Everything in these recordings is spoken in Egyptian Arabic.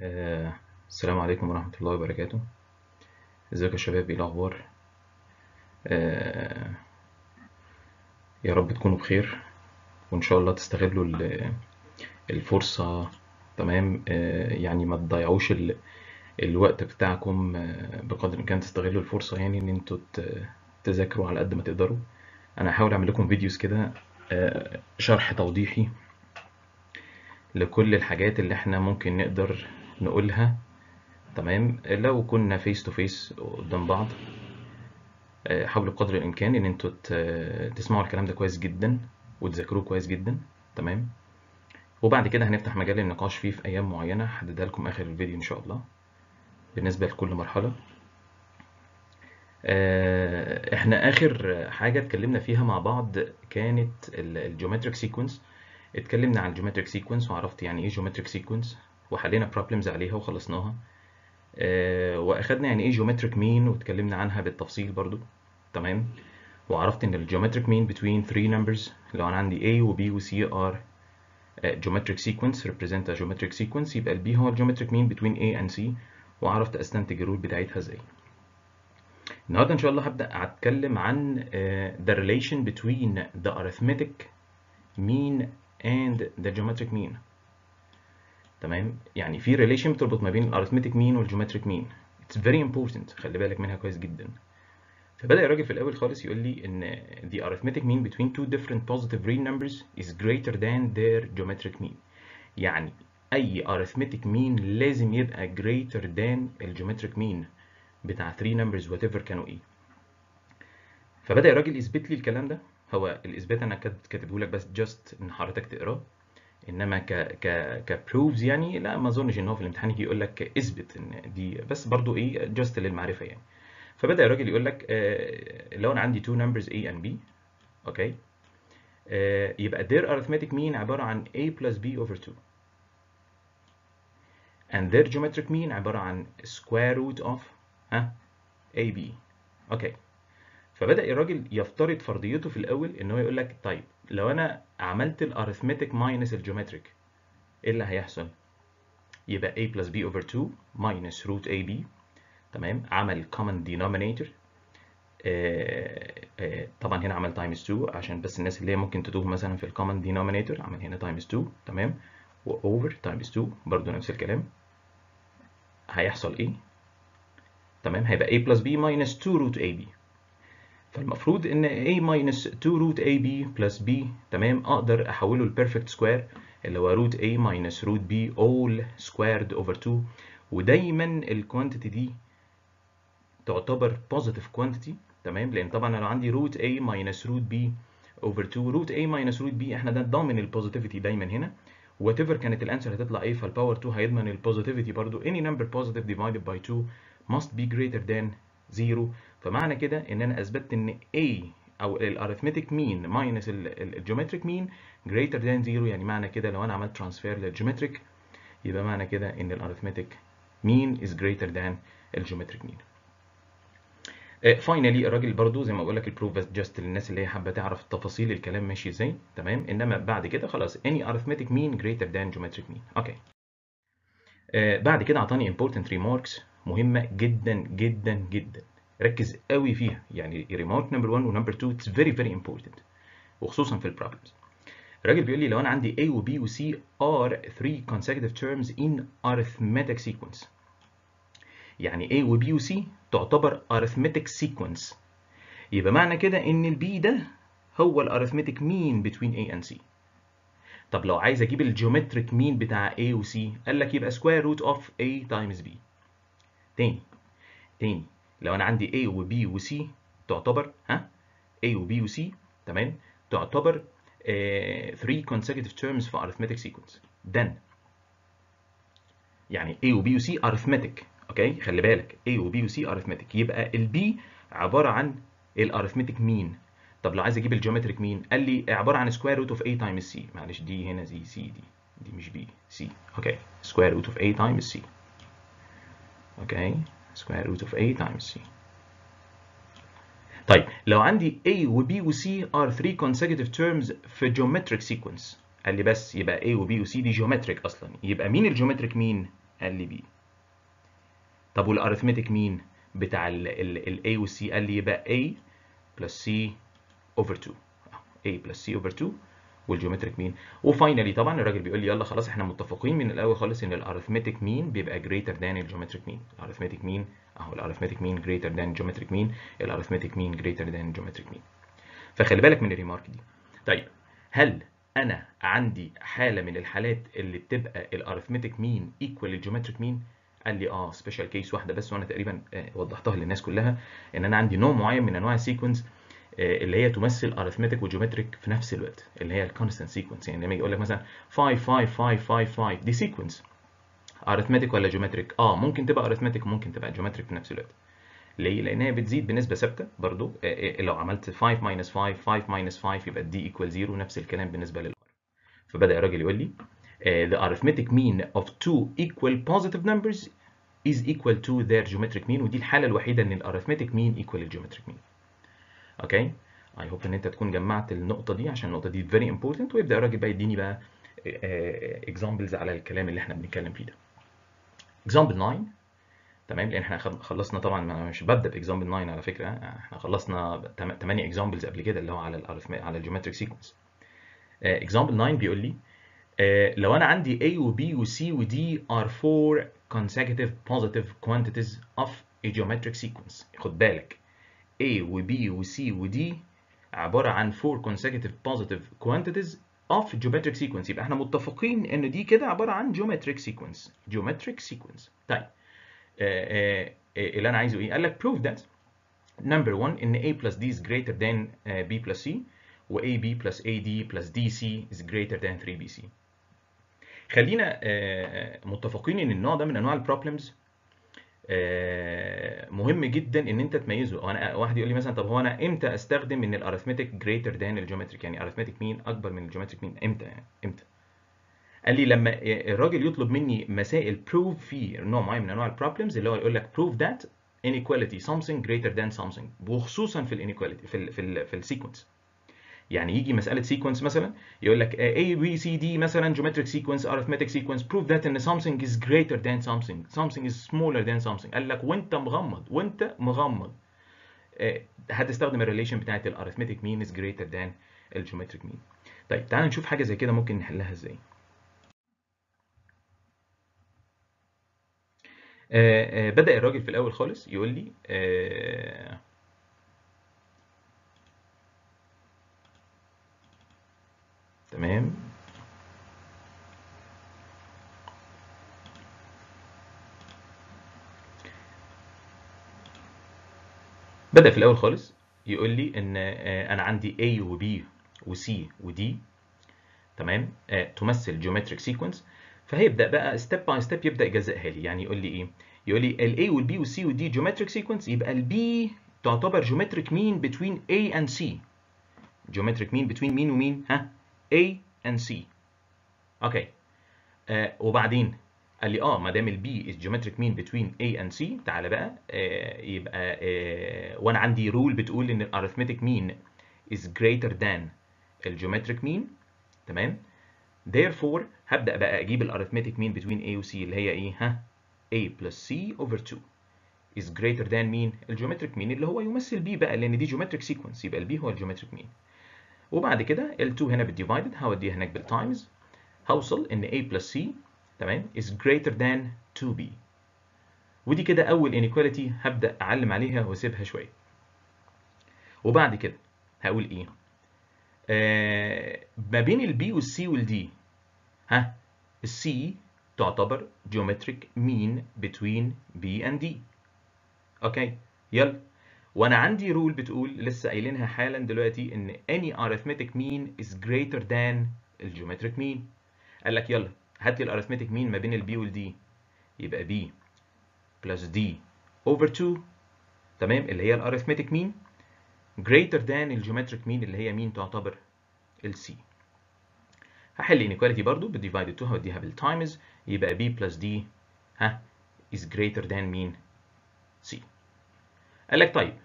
آه، السلام عليكم ورحمة الله وبركاته ازيكم يا شباب ايه الأخبار آه، يا رب تكونوا بخير وإن شاء الله تستغلوا ال- الفرصة تمام آه، يعني ما تضيعوش ال- الوقت بتاعكم آه، بقدر الإمكان تستغلوا الفرصة يعني إن انتوا ت- تذاكروا على قد ما تقدروا أنا هحاول أعمل لكم فيديوز كده آه، شرح توضيحي لكل الحاجات اللي احنا ممكن نقدر نقولها تمام لو كنا فيس تو فيس قدام بعض آه، حاولوا بقدر الامكان ان انتوا ت- تسمعوا الكلام ده كويس جدا وتذاكروه كويس جدا تمام وبعد كده هنفتح مجال النقاش فيه في ايام معينه هحددها لكم اخر الفيديو ان شاء الله بالنسبه لكل مرحله آه، احنا اخر حاجه اتكلمنا فيها مع بعض كانت الجيومتريك سيكونس اتكلمنا عن الجيومتريك سيكونس وعرفت يعني ايه جيومتريك سيكونس وحلينا بروبلمز عليها وخلصناها آه، واخدنا يعني ايه جيومتريك مين واتكلمنا عنها بالتفصيل برضو تمام وعرفت ان الجيومتريك مين between three numbers لو انا عندي a و b و c are uh, geometric sequence represent a geometric sequence يبقى ال b هو الجيومتريك مين between a and c وعرفت استنتج الرول بتاعتها ازاي النهارده ان شاء الله هبدا اتكلم عن uh, the relation between the arithmetic mean and the geometric mean تمام يعني في relation بتربط ما بين الارثمتيك مين والجيومتريك مين it's very important خلي بالك منها كويس جدا فبدأ الراجل في الأول خالص يقول لي إن the arithmetic mean between two different positive real numbers is greater than their geometric mean يعني أي arithmetic mean لازم يبقى greater than الجيومتريك mean بتاع 3 numbers whatever كانوا إيه فبدأ الراجل يثبت لي الكلام ده هو الإثبات أنا كات- كاتبه لك بس just إن حضرتك تقراه انما ك ك كبروفز يعني لا ما اظنش ان هو في الامتحان يجي يقول لك اثبت ان دي بس برضو ايه جاست للمعرفه يعني فبدا الراجل يقول لك آه، لو انا عندي two numbers a and b اوكي آه، يبقى their arithmetic mean عباره عن a plus b over 2 and their geometric mean عباره عن square root of ها ab اوكي فبدأ الراجل يفترض فرضيته في الأول إن هو يقول لك طيب لو أنا عملت الأرثمتيك ماينس الجيومتريك إيه اللي هيحصل؟ يبقى a plus b over 2 minus root ab تمام عمل common denominator آه آه طبعا هنا عمل times 2 عشان بس الناس اللي هي ممكن تتوه مثلا في الكومن denominator عمل هنا times 2 تمام و over times 2 برضو نفس الكلام هيحصل إيه؟ تمام هيبقى a plus b minus 2 root ab فالمفروض ان a minus 2 root ab plus b تمام اقدر احوله لبيرفكت سكوير اللي هو root a minus root b all squared over 2 ودايما الكوانتيتي دي تعتبر positive quantity تمام لان طبعا لو عندي root a minus root b over 2 root a minus root b احنا ده ضامن البوزيتيفيتي دايما هنا whatever كانت الانسر هتطلع ايه فالباور 2 هيضمن البوزيتيفيتي برضو any number positive divided by 2 must be greater than 0 فمعنى كده ان انا اثبتت ان a او الارثمتيك مين ماينس الجيومتريك مين greater than 0 يعني معنى كده لو انا عملت ترانسفير للجيومتريك يبقى معنى كده ان الارثمتيك مين is greater than الجيومتريك مين فاينلي الراجل برضو زي ما بقول لك البروف بس جاست للناس اللي هي حابه تعرف تفاصيل الكلام ماشي ازاي تمام انما بعد كده خلاص any arithmetic mean greater than geometric mean اوكي آه بعد كده اعطاني important remarks مهمه جدا جدا جدا ركز قوي فيها يعني remark number 1 و number 2 it's very very important وخصوصا في البروبلمز الراجل بيقول لي لو انا عندي A و B و C are three consecutive terms in arithmetic sequence يعني A و B و C تعتبر arithmetic sequence يبقى معنى كده ان ال B ده هو الارثمتيك mean between A and C طب لو عايز اجيب الجيومتريك mean بتاع A و C قال لك يبقى square root of A times B تاني تاني لو انا عندي A و B و C تعتبر ها A و B و C تمام تعتبر آه 3 consecutive terms في arithmetic sequence then يعني A و B و C arithmetic اوكي خلي بالك A و B و C arithmetic يبقى ال B عبارة عن الارثمتيك مين طب لو عايز اجيب الجيومتريك مين قال لي عبارة عن square root of A times C معلش دي هنا زي C دي دي مش B C اوكي square root of A times C اوكي square root of A times C طيب لو عندي A و B و C are three consecutive terms في geometric sequence قال لي بس يبقى A و B و C دي geometric اصلا يبقى مين الجيومتريك مين قال لي B طب والارثمتيك مين بتاع ال ال ال A وال C قال لي يبقى A plus C over 2 A plus C over 2 والجيومتريك مين وفاينلي طبعا الراجل بيقول لي يلا خلاص احنا متفقين من الاول خالص ان الارثمتيك مين بيبقى greater than الجيومتريك مين الارثمتيك مين اهو الارثمتيك مين greater than الجيومتريك مين الارثمتيك مين greater than الجيومتريك مين فخلي بالك من الريمارك دي طيب هل انا عندي حاله من الحالات اللي بتبقى الارثمتيك مين ايكوال الجيومتريك مين قال لي اه سبيشال كيس واحده بس وانا تقريبا آه وضحتها للناس كلها ان انا عندي نوع معين من انواع السيكونس اللي هي تمثل ارثمتيك وجيومتريك في نفس الوقت اللي هي الكونستنت سيكونس يعني لما يجي يقول لك مثلا 5 5 5 5 5 دي سيكونس ارثمتيك ولا جيومتريك اه ممكن تبقى ارثمتيك وممكن تبقى جيومتريك في نفس الوقت ليه لان هي بتزيد بنسبه ثابته برضو آه لو عملت 5 minus 5 5 minus 5 يبقى دي equal 0 نفس الكلام بالنسبه للار فبدا الراجل يقول لي uh, the arithmetic mean of two equal positive numbers is equal to their geometric mean ودي الحاله الوحيده ان الارثمتيك mean equal الجيومتريك mean اوكي اي هوب ان انت تكون جمعت النقطه دي عشان النقطه دي very important ويبدا الراجل بقى يديني بقى examples على الكلام اللي احنا بنتكلم فيه ده example 9 تمام لان احنا خلصنا طبعا انا مش ببدا باكزامبل 9 على فكره احنا خلصنا 8 اكزامبلز قبل كده اللي هو على الارثمات على الجيومتريك سيكونس اكزامبل 9 بيقول لي uh, لو انا عندي A و B و C و D are four consecutive positive quantities of a geometric sequence خد بالك A و B و C و D عباره عن four consecutive positive quantities of geometric sequence يبقى احنا متفقين ان دي كده عباره عن geometric sequence geometric sequence طيب اللي انا عايزه ايه قال لك prove that number one ان a plus d is greater than b plus c و ab plus ad plus dc is greater than 3bc خلينا متفقين ان النوع ده من انواع البروبلمز مهم جدا ان انت تميزه انا واحد يقول لي مثلا طب هو انا امتى استخدم ان الارثمتيك greater than الجيومتريك يعني ارثمتيك مين اكبر من الجيومتريك مين امتى يعني امتى قال لي لما الراجل يطلب مني مسائل prove في نوع معين من انواع البروبلمز اللي هو يقول لك prove that inequality something greater than something وخصوصا في الانيكواليتي في ال في ال في السيكونس يعني يجي مساله سيكونس مثلا يقول لك A B C D مثلا geometric sequence arithmetic sequence prove that ان something is greater than something something is smaller than something قال لك وانت مغمض وانت مغمض هتستخدم الريليشن بتاعت الارثمتيك مين is greater than الجيومتريك مين طيب تعال نشوف حاجه زي كده ممكن نحلها ازاي آه آه بدأ الراجل في الأول خالص يقول لي آه تمام بدأ في الأول خالص يقول لي إن أنا عندي A و B و C و D تمام تمثل geometric sequence فهيبدا بقى ستيب باي ستيب يبدا يجزئها لي يعني يقول لي ايه يقول لي ال A وال B وال C وال D geometric sequence يبقى ال B تعتبر geometric mean between A and C geometric mean between مين ومين ها A and C اوكي آه وبعدين قال لي اه ما دام ال B is geometric mean between A and C تعالى بقى آه يبقى آه وانا عندي رول بتقول ان الارثمتيك mean is greater than الجيومتريك mean تمام therefore هبدأ بقى أجيب الارثمتيك مين between A و C اللي هي إيه؟ ها؟ A plus C over 2 is greater than مين؟ الجيومتريك مين اللي هو يمثل B بقى لأن دي جيومتريك سيكونس يبقى ال B هو الجيومتريك مين. وبعد كده ال 2 هنا بالديفايدد هوديها هناك بالتايمز هوصل إن A plus C تمام is greater than 2B. ودي كده أول inequality هبدأ أعلم عليها وأسيبها شوية. وبعد كده هقول إيه؟ آه ما بين البي والسي والدي ها السي تعتبر geometric mean between B and D اوكي يلا وانا عندي رول بتقول لسه قايلينها حالا دلوقتي ان any arithmetic mean is greater than الجيومتريك mean قال لك يلا هات لي الارثمتيك مين ما بين البي والدي يبقى B plus D over 2 تمام اللي هي الارثمتيك مين greater than الجيومتريك مين اللي هي مين تعتبر ال C هحل inequality برضو بالديفايد 2 هوديها بالتايمز يبقى B plus D ها is greater than مين C قال لك طيب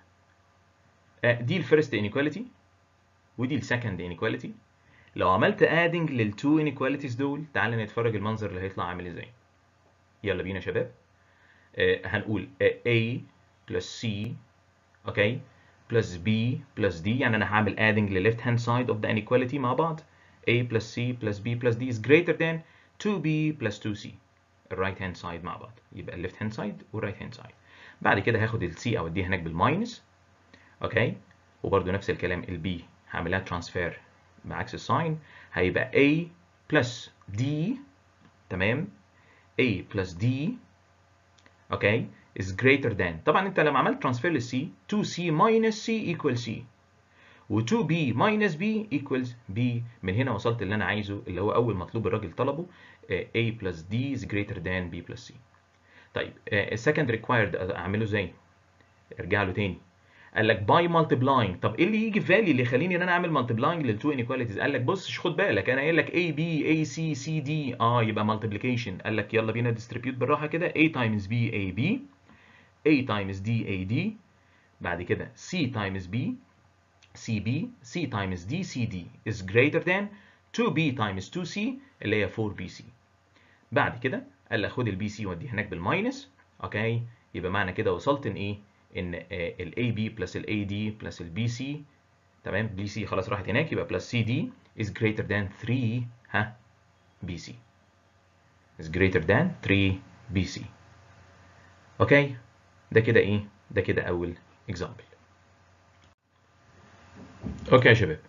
دي الفيرست inequality ودي السكند inequality لو عملت adding للتو inequalities دول تعال نتفرج المنظر اللي هيطلع عامل ازاي يلا بينا يا شباب آه هنقول آه A plus C اوكي plus B plus D يعني انا هعمل adding ل left hand side of the inequality مع بعض A plus C plus B plus D is greater than 2B plus 2C الرايت هاند سايد مع بعض يبقى الليفت هاند سايد والرايت هاند سايد بعد كده هاخد السي اوديها هناك بالماينس اوكي وبرده نفس الكلام البي هعملها ترانسفير بعكس الساين هيبقى A plus D تمام A plus D اوكي is greater than طبعا انت لما عملت ترانسفير للسي 2C minus C equals C و 2B minus B equals B من هنا وصلت اللي انا عايزه اللي هو اول مطلوب الراجل طلبه A plus D is greater than B plus C طيب السكند required اعمله ازاي ارجع له تاني قال لك باي multiplying طب ايه اللي يجي في بالي اللي يخليني ان انا اعمل multiplying للتو انيكواليتيز قال لك بص خد بالك انا قايل لك A B A C C D اه يبقى multiplication قال لك يلا بينا distribute بالراحه كده A times B A B A times D A D بعد كده C times B CB C times D CD is greater than 2B times 2C اللي هي 4BC بعد كده قال لك خد البي سي وديه هناك بالماينس اوكي يبقى معنى كده وصلت ان ايه ان الاي بي بلس الاي دي بلس البي سي تمام بي سي خلاص راحت هناك يبقى بلس سي دي is greater than 3 ها بي سي is greater than 3 بي سي اوكي ده كده ايه ده كده اول example اوكي يا شباب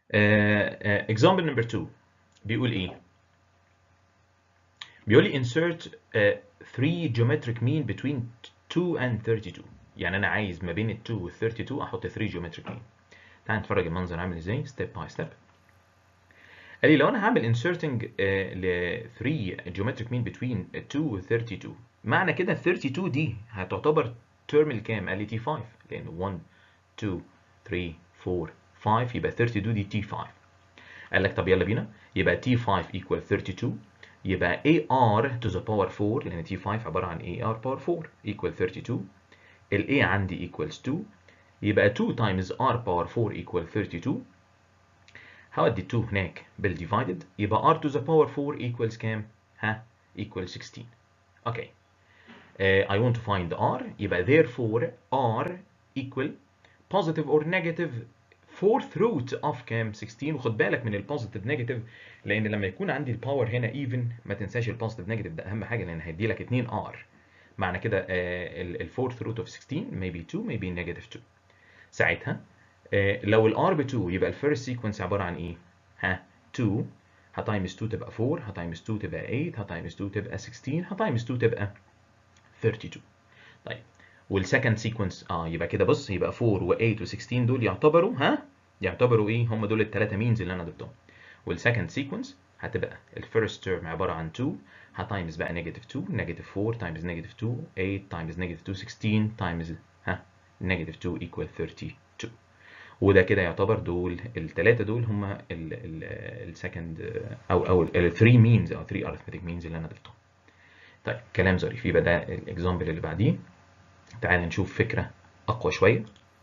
uh, example number 2 بيقول ايه بيقول لي insert uh, 3 geometric mean between 2 and 32 يعني انا عايز ما بين ال 2 وال 32 احط 3 geometric mean تعال نتفرج المنظر عامل ازاي step by step قال لي لو انا هعمل inserting uh, ل 3 geometric mean between 2 و 32 معنى كده 32 دي هتعتبر term الكام؟ قال لي T5 لان 1 2 3 4 5 يبقى 32 دي T5 قال لك طب يلا بينا يبقى T5 equal 32 يبقى AR to the power 4 لان T5 عبارة عن AR power 4 equal 32 ال A عندي equals 2 يبقى 2 times R power 4 equal 32 هودي 2 هناك بالديفايدد يبقى R to the power 4 equals كام؟ ها؟ equal 16 اوكي okay. uh, I want to find R يبقى therefore R equal positive or negative fourth root of كام 16 وخد بالك من البوزيتيف نيجاتيف لان لما يكون عندي الباور هنا even ما تنساش البوزيتيف نيجاتيف ده اهم حاجه لان هيدي لك 2 R معنى كده الفورث روت اوف 16 maybe 2 maybe negative 2 ساعتها uh, لو الار ب 2 يبقى الفيرست سيكونس عباره عن ايه؟ ها 2 هتايمز 2 تبقى 4 هتايمز 2 تبقى 8 هتايمز 2 تبقى 16 هتايمز 2 تبقى 32 طيب والسكند سيكونس اه يبقى كده بص يبقى 4 و8 و16 دول يعتبروا ها يعتبروا ايه هم دول الثلاثه مينز اللي انا ضفتهم والسكند سيكونس هتبقى الفيرست تيرم عباره عن 2 هتايمز بقى نيجاتيف 2 نيجاتيف 4 تايمز نيجاتيف 2 8 تايمز نيجاتيف 2 16 تايمز ها نيجاتيف 2 ايكوال 32 وده كده يعتبر دول الثلاثه دول هم السكند او او الثري مينز او 3 ارثمتيك مينز اللي انا ضفتهم طيب كلام ظريف يبقى ده الاكزامبل اللي بعديه تعال نشوف فكرة أقوى شوية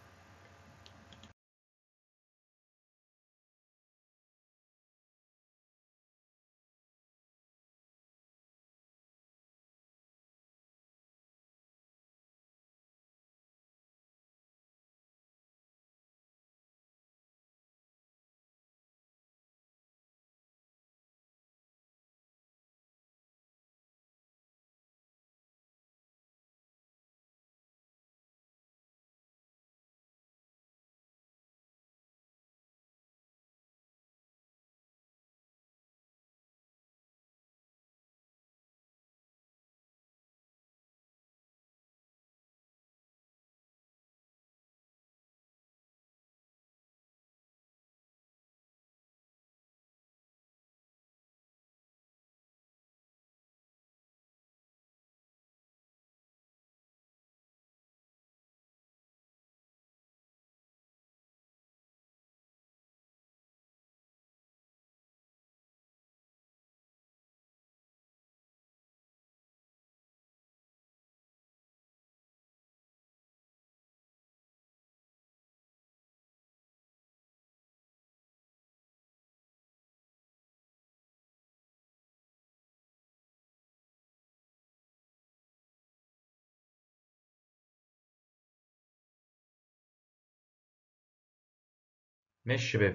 ماشي شباب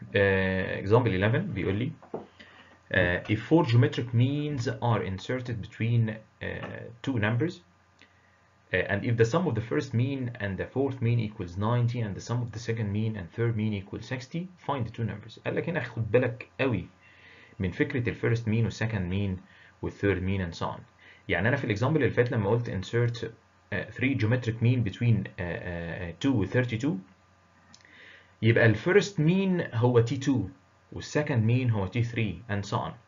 uh, example 11 بيقول لي uh, if four geometric means are inserted between uh, two numbers uh, and if the sum of the first mean and the fourth mean equals 90 and the sum of the second mean and third mean equals 60 find the two numbers قال لك هنا خد بالك قوي من فكرة الفيرست mean والسكند mean والثيرد mean and so on يعني أنا في الإكزامبل اللي فات لما قلت insert uh, 3 geometric mean between uh, uh, 2 و 32 يبقى الفيرست مين هو T2 والسكند مين هو T3 and so on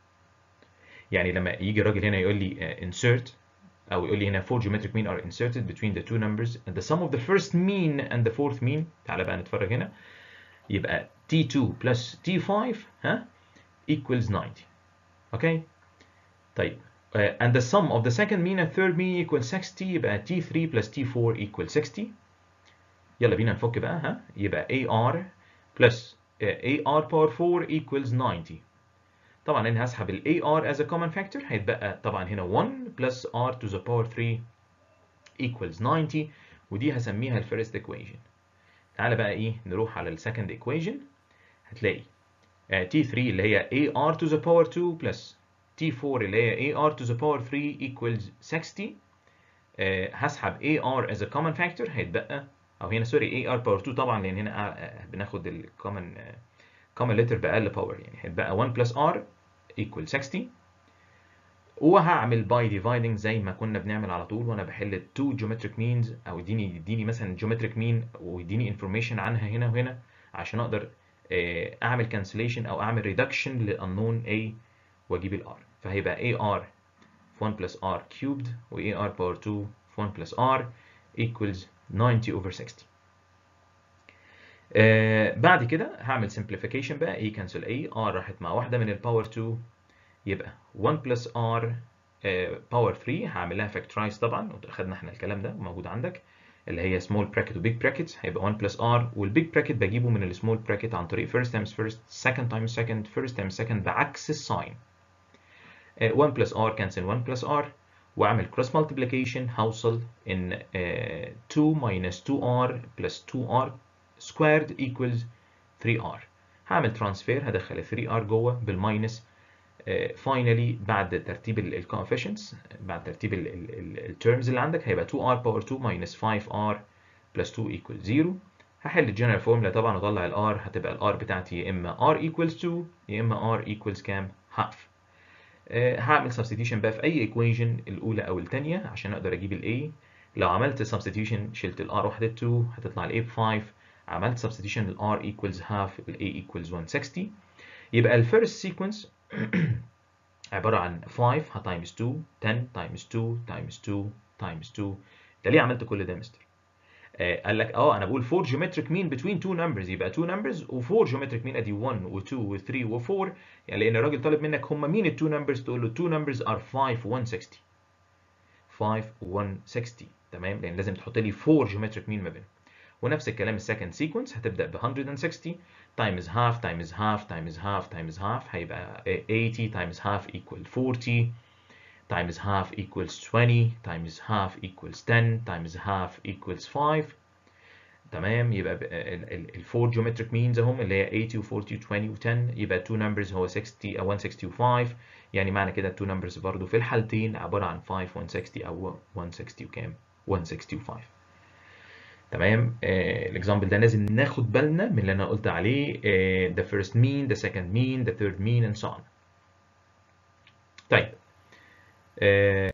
يعني لما يجي الراجل هنا يقول لي uh, insert أو يقول لي هنا four geometric mean are inserted between the two numbers and the sum of the first mean and the fourth mean تعالى بقى نتفرج هنا يبقى T2 plus T5 ها equals 90 اوكي طيب uh, and the sum of the second mean and third mean equals 60 يبقى T3 plus T4 equals 60 يلا بينا نفك بقى ها يبقى AR plus AR power 4 equals 90 طبعا انا هسحب ال AR as a common factor هيتبقى طبعا هنا 1 plus R to the power 3 equals 90 ودي هسميها ال first equation تعالى بقى ايه نروح على ال second equation هتلاقي T3 اللي هي AR to the power 2 plus T4 اللي هي AR to the power 3 equals 60 هسحب AR as a common factor هيتبقى او هنا سوري AR باور 2 طبعا لان هنا بناخد الكومن common letter باقل باور يعني هيتبقى 1 plus r equal 60 وهعمل باي ديفايدنج زي ما كنا بنعمل على طول وانا بحل التو جيومتريك مينز او يديني يديني مثلا جيومتريك مين ويديني انفورميشن عنها هنا وهنا عشان اقدر اعمل كانسليشن او اعمل ريدكشن للانون a واجيب الار فهيبقى ar في 1 plus r cubed و ar power 2 في 1 plus r equals 90 over 60 آه بعد كده هعمل simplification بقى a cancel a r راحت مع واحده من الباور 2 يبقى 1 plus r باور 3 هعمل لها factorize طبعا اخدنا احنا الكلام ده موجود عندك اللي هي small bracket و big bracket هيبقى 1 plus r والبيج bracket بجيبه من السمول bracket عن طريق first times first second times second first times second بعكس الساين 1 plus r cancel 1 plus r واعمل cross multiplication هوصل ان uh, 2 minus 2r plus 2r squared equals 3r هعمل transfer هدخل ال 3r جوه بالماينس فاينلي uh, بعد ترتيب الكوفيشنتس بعد ترتيب الترمز اللي عندك هيبقى 2r باور 2 minus 5r plus 2 equals 0 هحل الجنرال فورمولا طبعا واطلع الار هتبقى الار بتاعتي يا اما r equals 2 يا اما r equals كام half uh, هعمل substitution بقى في اي equation الاولى او الثانيه عشان اقدر اجيب ال a لو عملت substitution شلت ال r وحدت 2 هتطلع ال a ب 5 عملت substitution ال r equals half ال a equals 160 يبقى ال first sequence عبارة عن 5 ها times 2 10 times 2 times 2 times 2 ده ليه عملت كل ده يا مستر؟ آه قال لك اه انا بقول 4 geometric mean between two numbers يبقى 2 numbers و4 geometric mean ادي 1 و2 و3 و4 يعني لان الراجل طالب منك هم مين ال 2 numbers تقول له 2 numbers are 5 و 160 5 و 160 تمام لان لازم تحط لي 4 geometric mean ما بينهم ونفس الكلام السكند سيكونس هتبدا ب 160 times half times half times half times half هيبقى 80 times half equal 40 times half equals 20 times half equals 10 times half equals 5 تمام يبقى ال 4 geometric means اهم اللي هي 80 و 40 و 20 و 10 يبقى 2 numbers هو 60 او 160 و 5 يعني معنى كده 2 numbers برضو في الحالتين عباره عن 5 160 او 160 وكام 160 و 5 تمام الاكزامبل ده لازم ناخد بالنا من اللي انا قلت عليه uh, the first mean the second mean the third mean and so on طيب uh,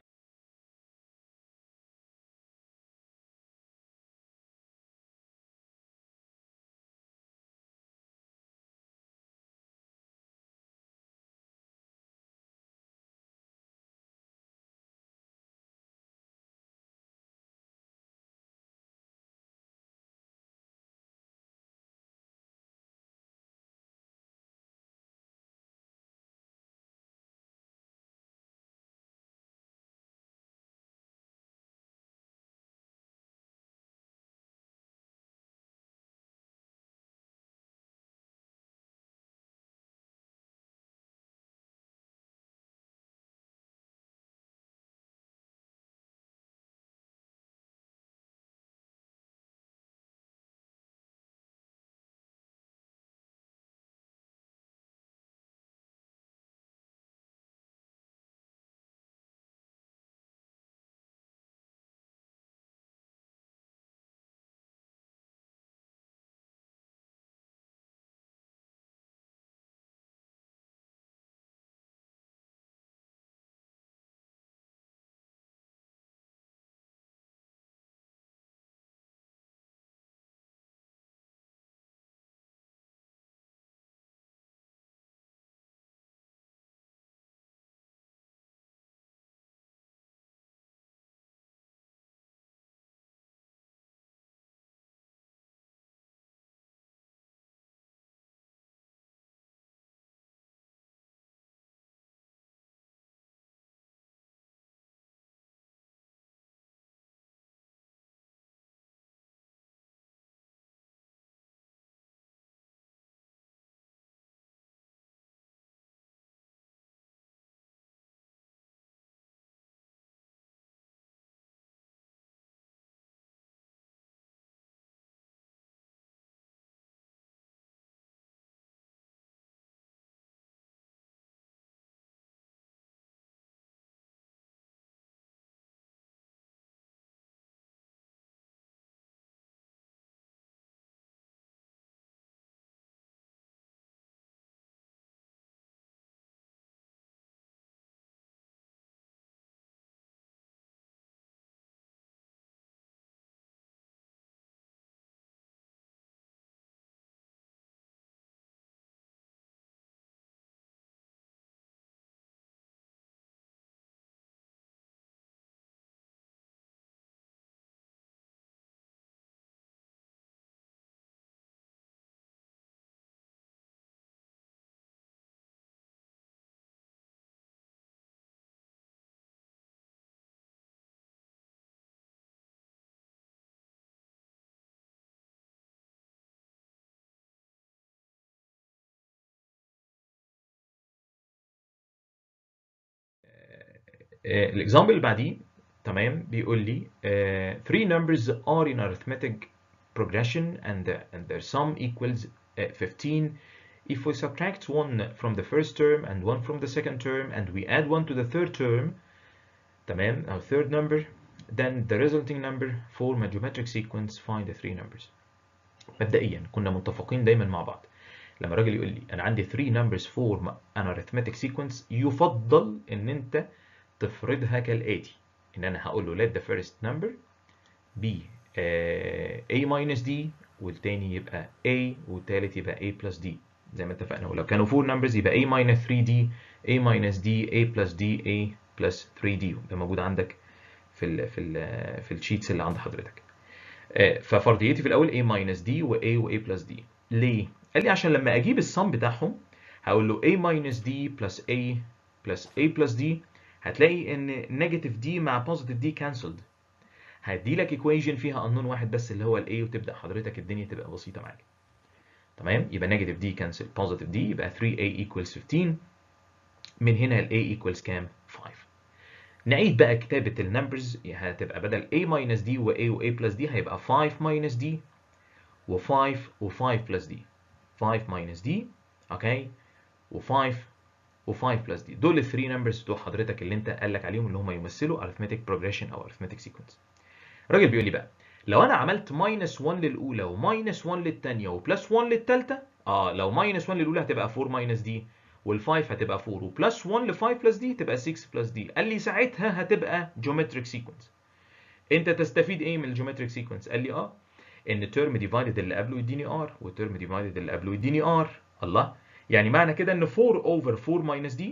الاكزامبل اللي بعديه تمام بيقول لي uh, three numbers are in arithmetic progression and, the, and their sum equals uh, 15 if we subtract one from the first term and one from the second term and we add one to the third term تمام our third number then the resulting number form a geometric sequence find the three numbers مبدئيا كنا متفقين دايما مع بعض لما الراجل يقول لي انا عندي 3 numbers form an arithmetic sequence يفضل ان انت تفرضها كالاتي ان انا هقول له let the first number be uh, a minus d والتاني يبقى a والتالت يبقى a plus d زي ما اتفقنا ولو كانوا 4 numbers يبقى a minus 3d a minus d a plus d a plus 3d ده موجود عندك في ال في ال في الشيتس اللي عند حضرتك ففرضيتي في الاول a minus d و a و a plus d ليه؟ قال لي عشان لما اجيب السم بتاعهم هقول له a minus d plus a plus a plus d هتلاقي ان نيجاتيف دي مع بوزيتيف دي كانسلد هدي لك ايكويشن فيها انون واحد بس اللي هو الاي وتبدا حضرتك الدنيا تبقى بسيطه معاك تمام يبقى نيجاتيف دي كانسل بوزيتيف دي يبقى 3a equals 15 من هنا ال a equals كام 5 نعيد بقى كتابة النمبرز هتبقى بدل a minus d و a و a plus d هيبقى 5 minus d و 5 و 5 plus d 5 minus d اوكي و 5 و 5 plus d دول الثري نمبرز بتوع حضرتك اللي انت قال لك عليهم اللي هم يمثلوا arithmetic progression او arithmetic sequence الراجل بيقول لي بقى لو انا عملت ماينس 1 للاولى وماينس 1 للثانيه وبلس 1 للثالثه اه لو ماينس 1 للاولى هتبقى 4 ماينس دي وال5 هتبقى 4 وبلس 1 ل 5 بلس دي تبقى 6 بلس دي قال لي ساعتها هتبقى جيومتريك سيكونس انت تستفيد ايه من الجيومتريك سيكونس قال لي اه ان ترم ديفايدد اللي قبله يديني ار والترم ديفايدد اللي قبله يديني ار الله يعني معنى كده ان 4 اوفر 4 ماينس دي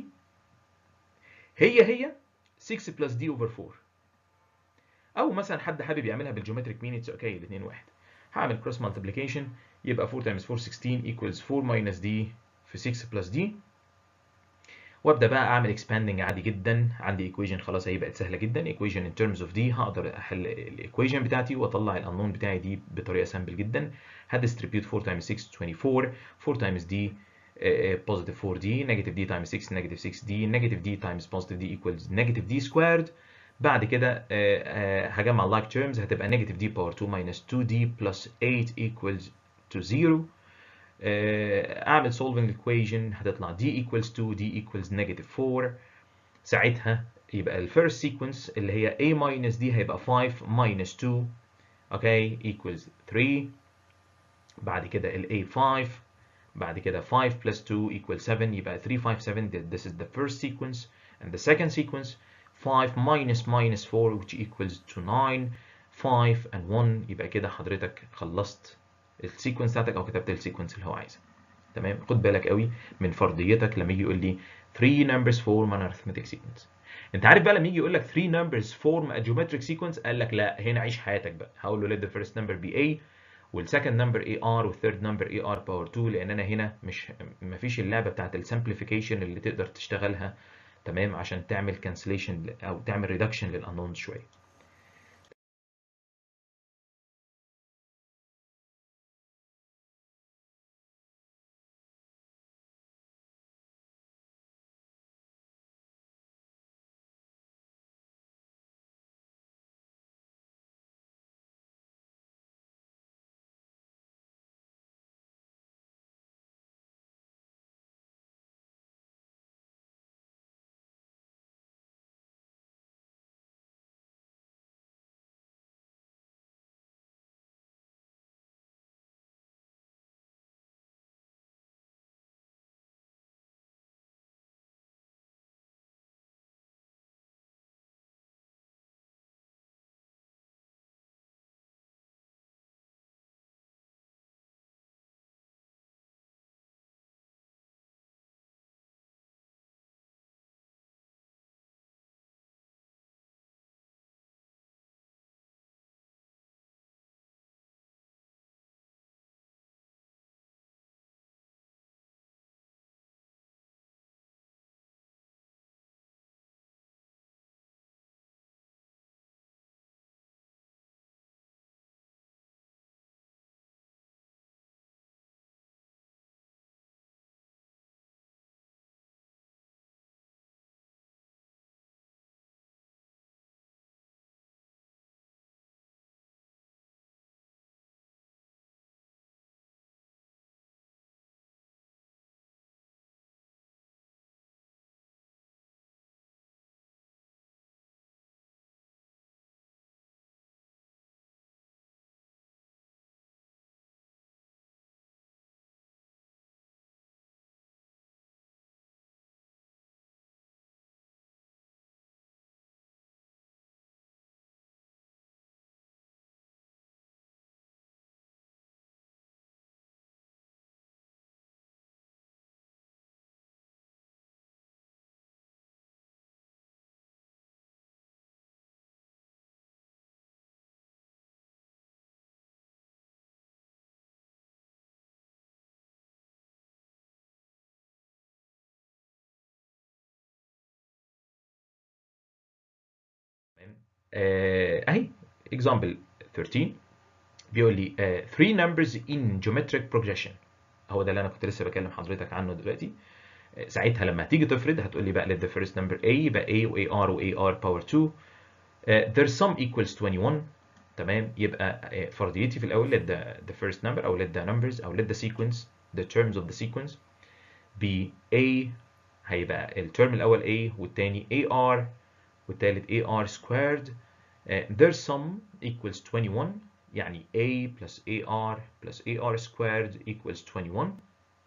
هي هي 6 بلس دي اوفر 4 او مثلا حد حابب يعملها بالجيومتريك مين اتس اوكي الاثنين واحد هعمل كروس مالتيبليكيشن يبقى 4 تايمز 4 16 ايكوالز 4 ماينس دي في 6 بلس دي وابدا بقى اعمل اكسباندنج عادي جدا عندي ايكويشن خلاص هي بقت سهله جدا ايكويشن ان ترمز اوف دي هقدر احل الايكويشن بتاعتي واطلع الانون بتاعي دي بطريقه سامبل جدا هديستريبيوت 4 تايمز 6 24 4 تايمز دي بوزيتيف 4 دي نيجاتيف دي تايمز 6 نيجاتيف 6 دي نيجاتيف دي تايمز بوزيتيف دي ايكوالز نيجاتيف دي سكويرد بعد كده هجمع لايك تيرمز هتبقى نيجاتيف دي باور 2 ماينس 2 دي بلس 8 ايكوالز تو 0 اعمل solving equation هتطلع d equals 2 d equals negative 4 ساعتها يبقى ال first sequence اللي هي a minus d هيبقى 5 minus 2 اوكي equals 3 بعد كده ال a 5 بعد كده 5 plus 2 equals 7 يبقى 3 5 7 this is the first sequence and the second sequence 5 minus minus 4 which equals to 9 5 and 1 يبقى كده حضرتك خلصت السيكونس بتاعتك او كتبت السيكونس اللي هو عايزها تمام خد بالك قوي من فرضيتك لما يجي يقول لي 3 numbers form an arithmetic sequence انت عارف بقى لما يجي يقول لك 3 numbers form a geometric sequence قال لك لا هنا عيش حياتك بقى هقول له let the first number be a والسكند نمبر اي ار والثيرد نمبر اي ار باور 2 لان انا هنا مش مفيش اللعبه بتاعت السمبليفيكيشن اللي تقدر تشتغلها تمام عشان تعمل كانسليشن او تعمل ريدكشن للانون شويه آه، اهي example 13 بيقول لي آه، three numbers in geometric progression هو ده اللي انا كنت لسه بكلم حضرتك عنه دلوقتي آه، ساعتها لما هتيجي تفرض هتقول لي بقى let the first number a يبقى a و ar و ar power 2 آه، their sum equals 21 تمام يبقى آه، فرضيتي في الاول let the, the first number او let the numbers او let the sequence the terms of the sequence be a هيبقى الترم الاول a والتاني ar والتالت ar squared آه، their sum equals 21 يعني a plus ar plus ar squared equals 21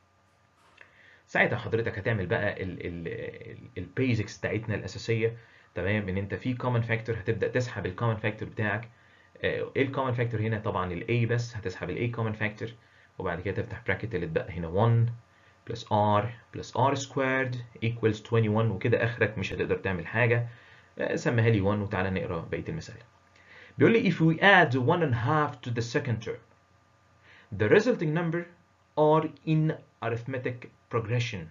ساعتها حضرتك هتعمل بقى البيزكس بتاعتنا الاساسيه تمام ان انت في كومن فاكتور هتبدا تسحب الكومن فاكتور بتاعك آه، ايه الكومن فاكتور هنا طبعا الاي بس هتسحب الاي كومن فاكتور وبعد كده تفتح براكت اللي اتبقى هنا 1 plus r plus r squared equals 21 وكده اخرك مش هتقدر تعمل حاجه آه، سميها لي 1 وتعالى نقرا بقيه المساله بيقول لي if we add 1 and half to the second term the resulting number are in arithmetic progression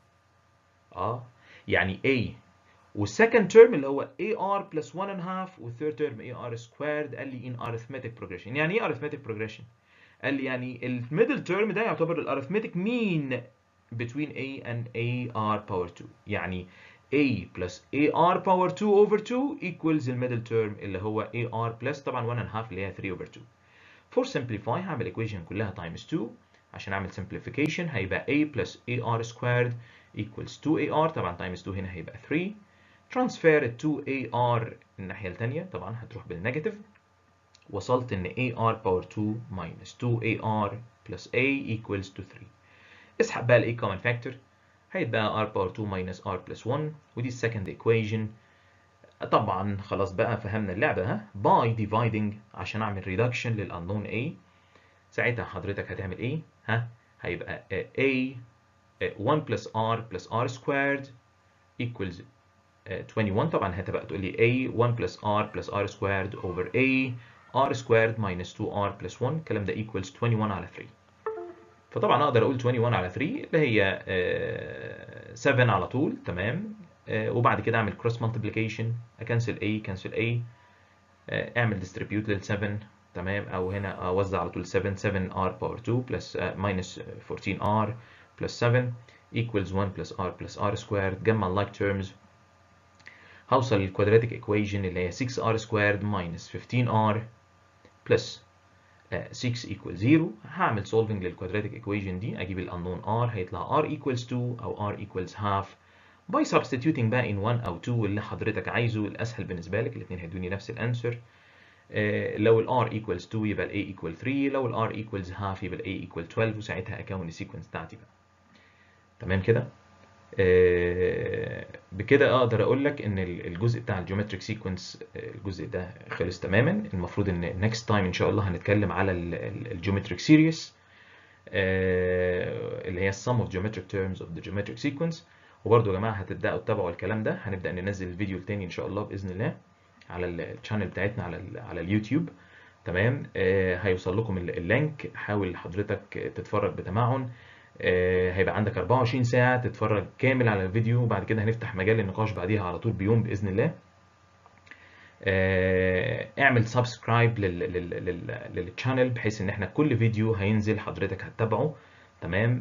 اه يعني a والسكند تيرم اللي هو AR plus 1 and half والثيرد تيرم AR squared قال لي in arithmetic progression يعني ايه arithmetic progression؟ قال لي يعني الميدل تيرم ده يعتبر الارثمتيك مين between A and AR power 2 يعني A plus AR power 2 over 2 equals الميدل تيرم اللي هو AR plus طبعا 1 and half اللي هي 3 over 2 for simplify هعمل equation كلها times 2 عشان اعمل simplification هيبقى A plus AR squared equals 2AR طبعا times 2 هنا هيبقى 3 transfer ال 2AR الناحية التانية طبعا هتروح بالنيجاتيف وصلت ان AR power 2 minus 2AR plus A equals to 3 اسحب بقى ال A common factor هيتبقى R power 2 minus R plus 1 ودي السكند equation طبعا خلاص بقى فهمنا اللعبة ها by dividing عشان اعمل reduction لل unknown A ساعتها حضرتك هتعمل ايه ها هيبقى A 1 plus R plus R squared equals 21 طبعا هتبقى تقول لي A 1 plus R plus R squared over A R squared minus 2R plus 1 الكلام ده equals 21 على 3 فطبعا اقدر اقول 21 على 3 اللي هي 7 على طول تمام وبعد كده اعمل cross multiplication اكنسل A كنسل A اعمل distribute لل 7 تمام او هنا اوزع على طول 7 7R power 2 plus minus 14R plus 7 equals 1 plus R plus R squared جمع like terms هوصل للكوادراتيك ايكويشن اللي هي 6r squared minus 15r plus 6 equals 0 هعمل solving للكوادراتيك ايكويشن دي اجيب ال unknown r هيطلع r equals 2 او r equals half by substituting بقى in 1 او 2 اللي حضرتك عايزه الاسهل بالنسبه لك الاثنين هيدوني نفس الانسر لو ال r equals 2 يبقى ال a equal 3 لو ال r equals half يبقى ال a equal 12 وساعتها اكون السيكونس بتاعتي بقى تمام كده بكده اقدر اقول لك ان الجزء بتاع الجيومتريك سيكونس الجزء ده خلص تماما المفروض ان نيكست تايم ان شاء الله هنتكلم على الجيومتريك سيريس اللي هي السم اوف جيومتريك تيرمز اوف ذا جيومتريك سيكونس وبرده يا جماعه هتبداوا تتابعوا الكلام ده هنبدا ننزل الفيديو التاني ان شاء الله باذن الله على الشانل بتاعتنا على على اليوتيوب تمام هيوصل لكم اللينك حاول حضرتك تتفرج بتمعن هيبقى عندك 24 ساعة تتفرج كامل على الفيديو وبعد كده هنفتح مجال النقاش بعديها على طول بيوم بإذن الله اعمل سبسكرايب للشانل بحيث ان احنا كل فيديو هينزل حضرتك هتتابعه تمام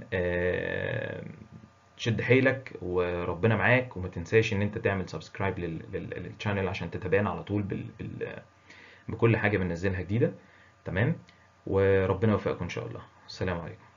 شد حيلك وربنا معاك وما تنساش ان انت تعمل سبسكرايب للشانل عشان تتابعنا على طول بال... بال... بكل حاجة بننزلها جديدة تمام وربنا يوفقكم ان شاء الله السلام عليكم